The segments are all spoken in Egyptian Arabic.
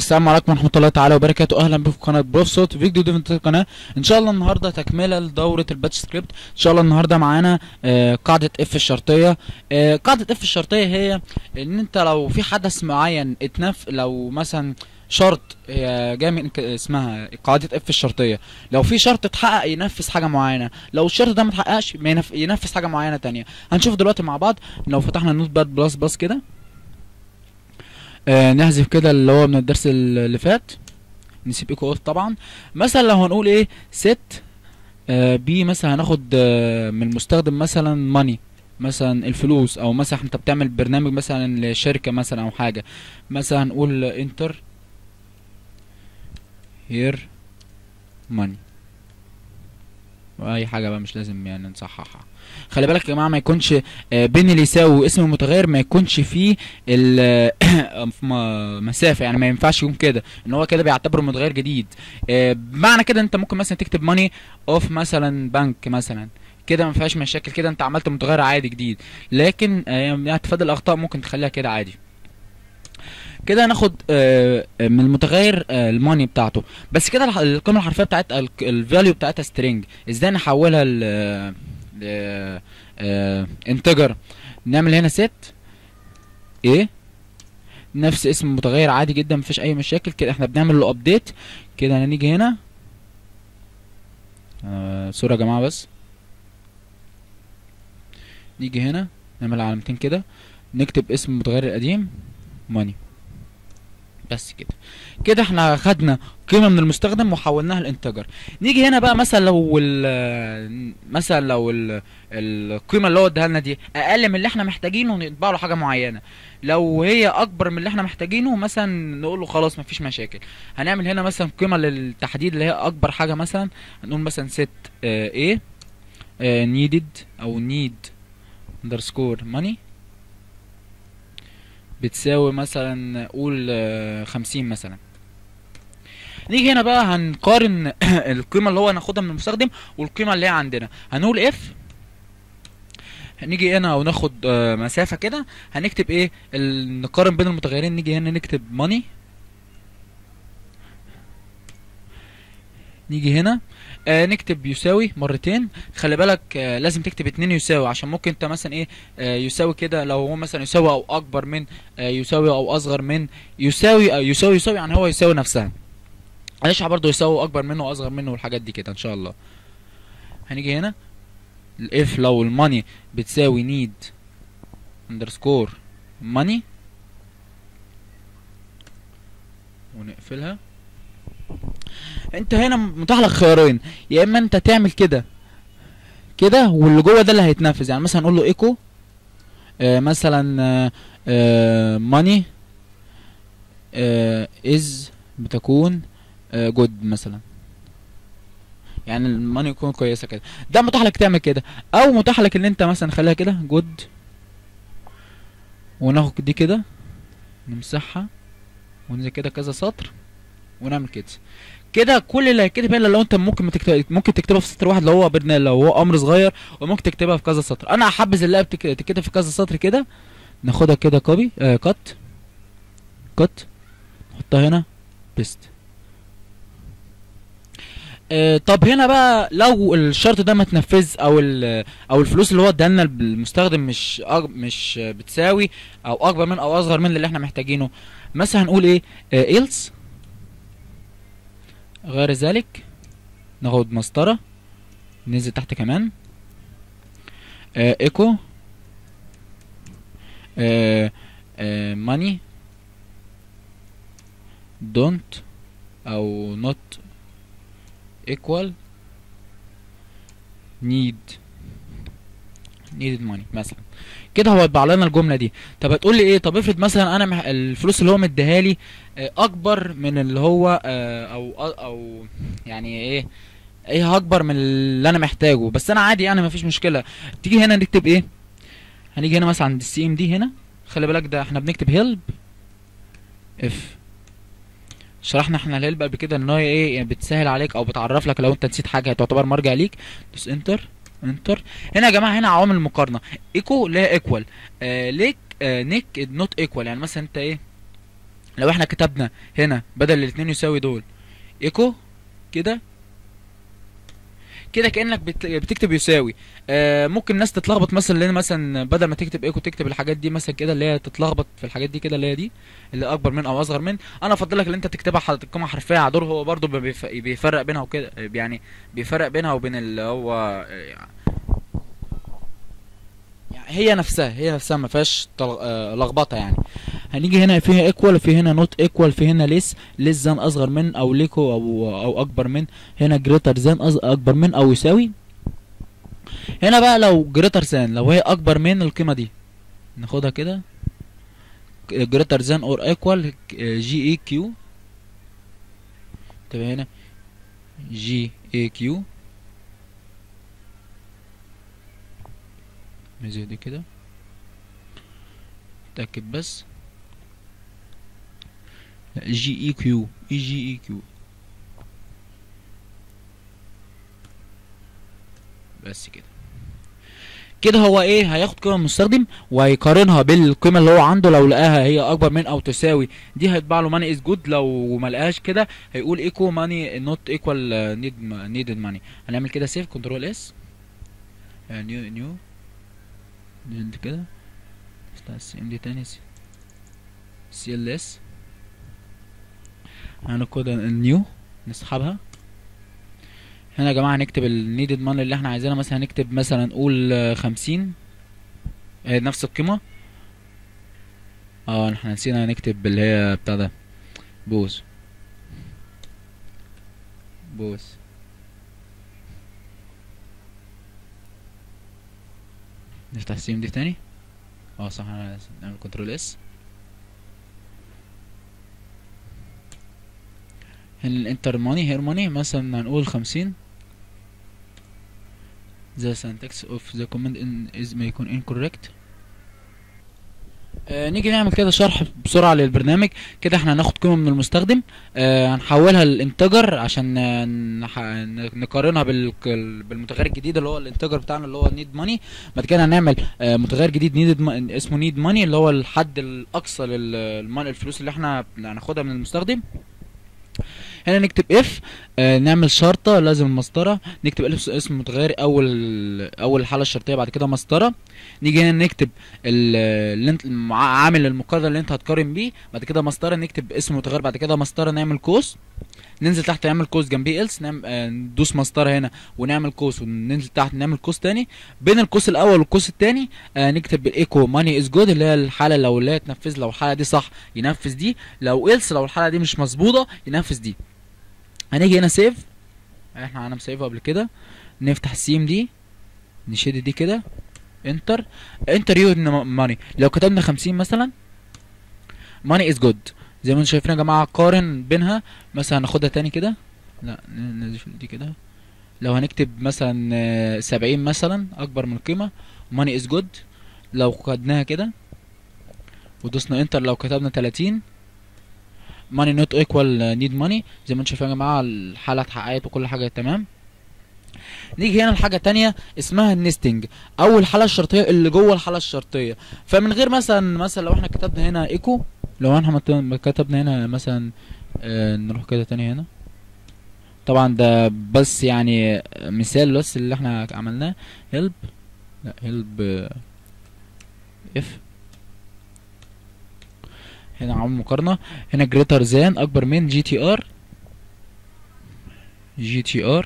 السلام عليكم ورحمة الله تعالى وبركاته أهلا بكم في قناة بروف صوت فيديو جديد في القناة إن شاء الله النهاردة تكملة لدورة الباتش سكريبت إن شاء الله النهاردة معانا آه قاعدة اف الشرطية آه قاعدة اف الشرطية هي إن أنت لو في حدث معين اتنف لو مثلا شرط هي جايه من ك- اسمها قاعدة اف الشرطية لو في شرط اتحقق ينفذ حاجة معينة لو الشرط ده ما اتحققش ما ينف- ينفذ حاجة معينة تانية هنشوف دلوقتي مع بعض لو فتحنا نوت باد بلس بلس كده آه نحذف كده اللي هو من الدرس اللي فات نسيب ايكو اوف طبعا مثلا لو هنقول ايه ست آه بي مثلا هناخد آه من المستخدم مثلا ماني مثلا الفلوس او مثلا انت بتعمل برنامج مثلا لشركة مثلا او حاجة مثلا هنقول انتر هير ماني واي حاجة بقى مش لازم يعني نصححها خلي بالك يا جماعة ما يكونش آه، بين اللي يساوي واسم المتغير ما يكونش فيه ال في م- مسافة يعني ما ينفعش يكون كده ان هو كده بيعتبره متغير جديد آه، بمعنى كده انت ممكن مثلا تكتب ماني اوف مثلا بنك مثلا كده ما فيهاش مشاكل كده انت عملت متغير عادي جديد لكن آه، يعني تفادي الاخطاء ممكن تخليها كده عادي كده هناخد آه، آه، من المتغير آه، الماني بتاعته بس كده الح- القيمه الحرفيه بتاعت الفاليو بتاعتها سترينج ازاي نحولها ل انتجر نعمل هنا ست ايه نفس اسم المتغير عادي جدا مفيش اي مشاكل كده احنا بنعمل له ابديت كده هنيجي هنا آه سوري يا جماعه بس نيجي هنا نعمل علامتين كده نكتب اسم المتغير القديم ماني بس كده كده احنا خدنا قيمه من المستخدم وحولناها لانتجر نيجي هنا بقى مثلا لو ال مثلا لو ال القيمه اللي هو اداها لنا دي اقل من اللي احنا محتاجينه نطبع له حاجه معينه لو هي اكبر من اللي احنا محتاجينه مثلا نقول له خلاص مفيش مشاكل هنعمل هنا مثلا قيمه للتحديد اللي هي اكبر حاجه مثلا هنقول مثلا ست ايه نيدد او نيد اندرسكور ماني بتساوي مثلا قول آه، خمسين مثلا نيجي هنا بقى هنقارن القيمة اللي هو هناخدها من المستخدم والقيمة اللي هي عندنا هنقول اف هنيجي هنا وناخد آه، مسافة كده هنكتب ايه ال- نقارن بين المتغيرين نيجي هنا نكتب ماني نيجي هنا آه نكتب يساوي مرتين خلي بالك آه لازم تكتب اتنين يساوي عشان ممكن انت مثلا ايه آه يساوي كده لو هو مثلا يساوي او اكبر من آه يساوي او اصغر من يساوي آه يساوي يساوي يعني هو يساوي نفسها هنشرح برضه يساوي اكبر منه واصغر منه والحاجات دي كده ان شاء الله هنيجي هنا الاف لو الماني بتساوي نيد اندرسكور ماني ونقفلها انت هنا متاح لك خيارين يا اما انت تعمل كده كده واللي جوه ده اللي هيتنفذ يعني مثلا نقول له ايكو آه مثلا آه آه ماني آه از بتكون آه جود مثلا يعني الماني يكون كويسه كده ده متاح لك تعمل كده او متاح لك ان انت مثلا خليها كده جود وناخد دي كده نمسحها وننزل كده كذا سطر ونعمل كده كده كل اللي هيتكتب هنا لو انت ممكن تكتب ممكن تكتبها في سطر واحد لو هو برنا لو هو امر صغير وممكن تكتبها في كذا سطر انا هحبذ اللي بتك- تتكتب في كذا سطر كده ناخدها كده كوبي آه كات كات نحطها هنا بيست آه طب هنا بقى لو الشرط ده ما اتنفذ او ال- او الفلوس اللي هو اداها لنا المستخدم مش أج- مش بتساوي او اكبر من او اصغر من اللي احنا محتاجينه مثلا هنقول ايه آه else غير ذلك ناخد مسطرة ننزل تحت كمان آه ايكو آه آه money don't او not equal need needed money مثلا كده هو يطبع لنا الجمله دي طب هتقول لي ايه طب افرض مثلا انا مح... الفلوس اللي هو مديها لي آه، اكبر من اللي هو آه، او او يعني ايه ايه اكبر من اللي انا محتاجه بس انا عادي يعني مفيش مشكله تيجي هنا نكتب ايه هنيجي هنا مثلا عند السي ام دي هنا خلي بالك ده احنا بنكتب هيلب اف شرحنا احنا الهيلب قبل كده ان هي ايه يعني بتسهل عليك او بتعرف لك لو انت نسيت حاجه تعتبر مرجع ليك دوس انتر انتر هنا يا جماعه هنا عوامل المقارنه ايكو لا ايكوال آه ليك آه نيك نوت ايكوال يعني مثلا انت ايه لو احنا كتبنا هنا بدل الاتنين يساوي دول ايكو كده كده كانك بت- بتكتب يساوي آه ممكن الناس تتلخبط مثلا لان مثلا بدل ما تكتب ايكو تكتب الحاجات دي مثلا كده اللي هي تتلخبط في الحاجات دي كده اللي هي دي اللي اكبر من او اصغر من انا افضل لك ان انت تكتبها ح- قيمه حرفيه على دور هو برضو بيف- بيفرق بينها وكده يعني بيفرق بينها وبين اللي هو آه، يعني هي نفسها هي نفسها ما فيهاش تل- آه، لخبطه يعني هنيجي هنا في ايكوال في هنا نوت ايكوال في هنا ليس ليس زان اصغر من او ليكو او او اكبر من هنا جريتر زان اكبر من او يساوي هنا بقى لو جريتر زان لو هي اكبر من القيمه دي ناخدها كده جريتر زان اور ايكوال جي اي كيو تبقى هنا جي اي كيو نزل دي كده اتاكد بس لا جي اي كيو اي جي اي كيو بس كده كده هو ايه هياخد قيمه من المستخدم وهيقارنها بالقيمه اللي هو عنده لو لقاها هي اكبر من او تساوي دي هيطبع له ماني از جود لو ما لقاهاش كده هيقول ايكو ماني نوت ايكوال نيد نيدد ماني هنعمل كده سيف كنترول اس نيو نيو نزلت كده افتح السي ام دي تاني سي ال اس هنكود النيو نسحبها هنا يا جماعه هنكتب النيدد ماني اللي احنا عايزينها مثلا هنكتب مثلا نقول آه، خمسين آه، نفس القيمه اه احنا نسينا نكتب اللي هي بتاع ده بوز بوز نفتح السي ام دي تاني اه صح انا نعمل كنترول اس هنا الانتر ماني هير ماني مثلا هنقول خمسين the syntax of the command in is ما يكون incorrect آه نيجي نعمل كده شرح بسرعة للبرنامج كده احنا هناخد قيمة من المستخدم آه هنحولها للانتجر عشان آه، نح- نقارنها بال- بالمتغير الجديد اللي هو الانتجر بتاعنا اللي هو نيد ماني بعد كده هنعمل آه متغير جديد نيد اسمه نيد ماني اللي هو الحد الاقصى للفلوس اللي احنا هناخدها من المستخدم هنا نكتب اف آه نعمل شرطة لازم المسطرة نكتب الف اسم متغير اول اول الحالة الشرطية بعد كده مسطرة نيجي هنا نكتب ال- اللي انت المع- عامل المقارنة اللي انت هتقارن بيه بعد كده مسطرة نكتب اسم متغير بعد كده مسطرة نعمل قوس ننزل تحت نعمل قوس جنبيه else نعمل آه ندوس مسطرة هنا ونعمل قوس وننزل تحت نعمل قوس تاني بين القوس الاول والقوس التاني آه نكتب الايكو ماني از جود اللي هي الحالة لو اللي هي تنفذ لو الحالة دي صح ينفذ دي لو else لو الحالة دي مش مظبوطة ينفذ دي هنيجي هنا سيف احنا انا مسيفه قبل كده نفتح السيم دي نشد دي كده انتر انتر يو ماني لو كتبنا خمسين مثلا ماني از جود زي ما انتم شايفين يا جماعه قارن بينها مثلا ناخدها تاني كده لا ن- نضيف دي كده لو هنكتب مثلا آه، سبعين مثلا اكبر من القيمه ماني از جود لو خدناها كده ودوسنا انتر لو كتبنا تلاتين ماني نوت ايكوال نيد ماني زي ما انتم شايفين يا جماعه الحاله اتحققت وكل حاجه تمام نيجي هنا لحاجه تانية اسمها النستنج او الحاله الشرطيه اللي جوه الحاله الشرطيه فمن غير مثلا مثلا لو احنا كتبنا هنا ايكو لو احنا مت- كتبنا هنا مثلا آه نروح كده تاني هنا طبعا ده بس يعني مثال بس اللي احنا عملناه هيلب لا هيلب اف هنا عامل مقارنة هنا جريتر زان اكبر من جي تي ار جي تي ار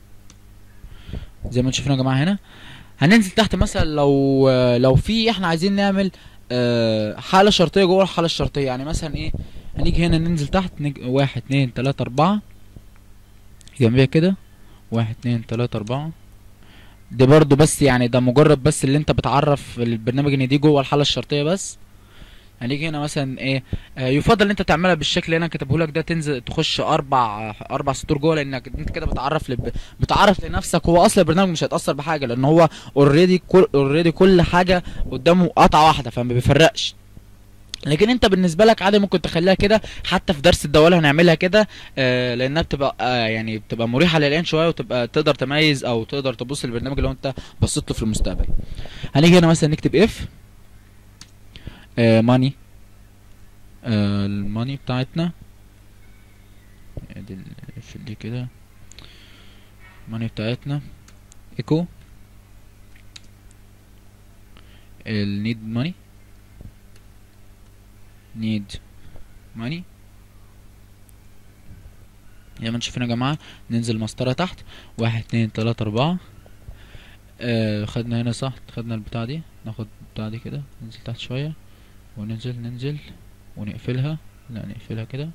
زي ما انتم شايفين يا جماعة هنا هننزل تحت مثلا لو لو في احنا عايزين نعمل آه، حالة شرطية جوه الحالة الشرطية يعني مثلا ايه هنيجي هنا ننزل تحت نج... واحد اتنين تلاتة اربعة جنبيها كده واحد اتنين تلاتة اربعة دي برضو بس يعني ده مجرد بس اللي انت بتعرف البرنامج ان دي جوه الحالة الشرطية بس هنيجي هنا مثلا ايه آه يفضل ان انت تعملها بالشكل اللي انا كاتبه لك ده تنزل تخش اربع اربع سطور جوه لانك انت كده بتعرف لب... بتعرف لنفسك هو اصلا البرنامج مش هيتاثر بحاجه لان هو اوريدي كل اوريدي كل حاجه قدامه قطعه واحده فما بيفرقش لكن انت بالنسبه لك عادي ممكن تخليها كده حتى في درس الدوله هنعملها كده آه لانها بتبقى آه يعني بتبقى مريحه للعين شويه وتبقى تقدر تميز او تقدر تبص للبرنامج اللي هو انت بصيت له في المستقبل هنيجي هنا مثلا نكتب اف ماني آه الماني بتاعتنا ادي في دي كده الماني بتاعتنا ايكو النيد ماني نيد ماني زي ما انتم شايفين يا جماعه ننزل مسطره تحت واحد اتنين تلاته اربعه آه خدنا هنا صح خدنا البتاع دي ناخد البتاع دي كده ننزل تحت شويه وننزل ننزل ونقفلها لا نقفلها كده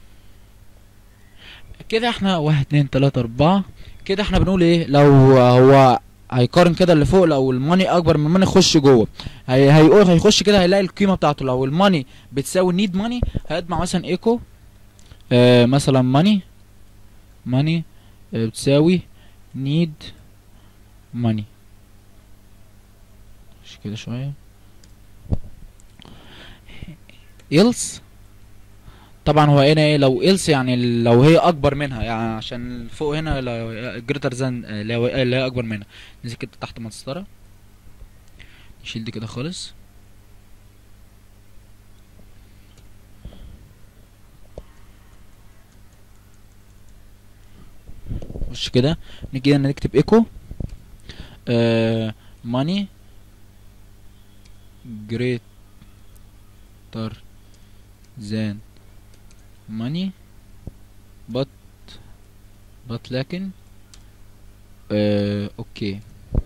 كده احنا واحد اتنين تلاتة اربعة كده احنا بنقول ايه لو هو هيقارن كده اللي فوق لو الماني اكبر من الماني يخش جوه هي هيقول هيخش كده هيلاقي القيمه بتاعته لو الماني بتساوي نيد ماني هيطبع مثلا ايكو آه مثلا ماني ماني آه بتساوي نيد ماني مش كده شويه else طبعا هو هنا ايه لو else يعني لو هي اكبر منها يعني عشان فوق هنا جريتر ذان اللي هو اللي هي اكبر منها ننزل كده تحت مسطره نشيل دي كده خالص نخش كده نيجي هنا نكتب ايكو آه ماني greater than money but but لكن آه اوكي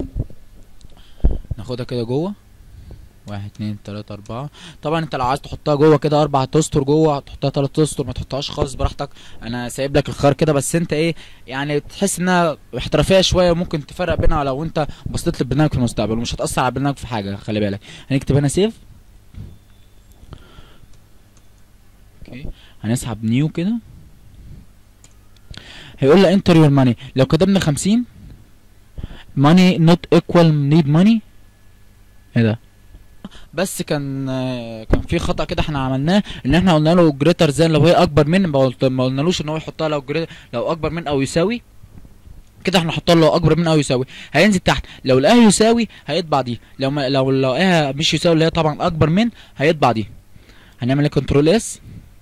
ناخدها كده جوه واحد اتنين تلاتة اربعة طبعا انت لو عايز تحطها جوه كده اربع اسطر جوه تحطها تلات اسطر ما تحطهاش خالص براحتك انا سايب لك الخيار كده بس انت ايه يعني تحس انها احترافيه شويه ممكن تفرق بينها لو انت بصيت للبرنامج في المستقبل ومش هتاثر على البرنامج في حاجه خلي بالك هنكتب هنا سيف اوكي هنسحب نيو كده هيقول لي انتر يور ماني لو كتبنا خمسين ماني نوت ايكوال نيد ماني ايه ده بس كان كان في خطا كده احنا عملناه ان احنا قلنا له جريتر ذان لو هي اكبر من ما قلت- ما قلنالوش ان هو يحطها لو جريتر لو اكبر من او يساوي كده احنا نحطها له لو اكبر من او يساوي هينزل تحت لو لقاها يساوي هيطبع دي لو ما لو لقاها مش يساوي اللي هي طبعا اكبر من هيطبع دي هنعمل ايه كنترول اس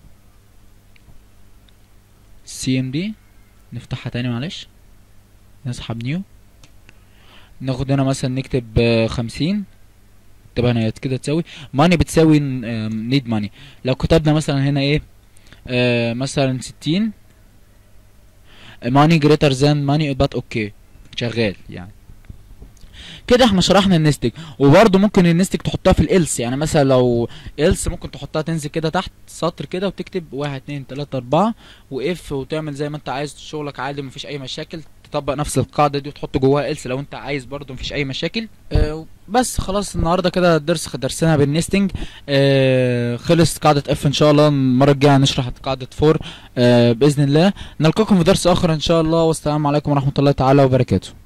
سي ام دي نفتحها تاني معلش نسحب نيو ناخد هنا مثلا نكتب آه، خمسين تبقى هنا كده تساوي ماني بتساوي نيد ماني لو كتبنا مثلا هنا ايه آه مثلا ستين ماني جريتر ذان ماني بات اوكي شغال يعني كده احنا شرحنا النستج وبرده ممكن النستج تحطها في الالس يعني مثلا لو الس ممكن تحطها تنزل كده تحت سطر كده وتكتب واحد اتنين تلاتة اربعة واف وتعمل زي ما انت عايز شغلك عادي مفيش اي مشاكل تطبق نفس القاعدة دي وتحط جواها الس لو انت عايز برضه مفيش اي مشاكل آه بس خلاص النهارده كده الدرس درسنا بالنستنج آه خلص قاعدة اف ان شاء الله المرة الجاية هنشرح قاعدة فور آه باذن الله نلقاكم في درس اخر ان شاء الله والسلام عليكم ورحمة الله تعالى وبركاته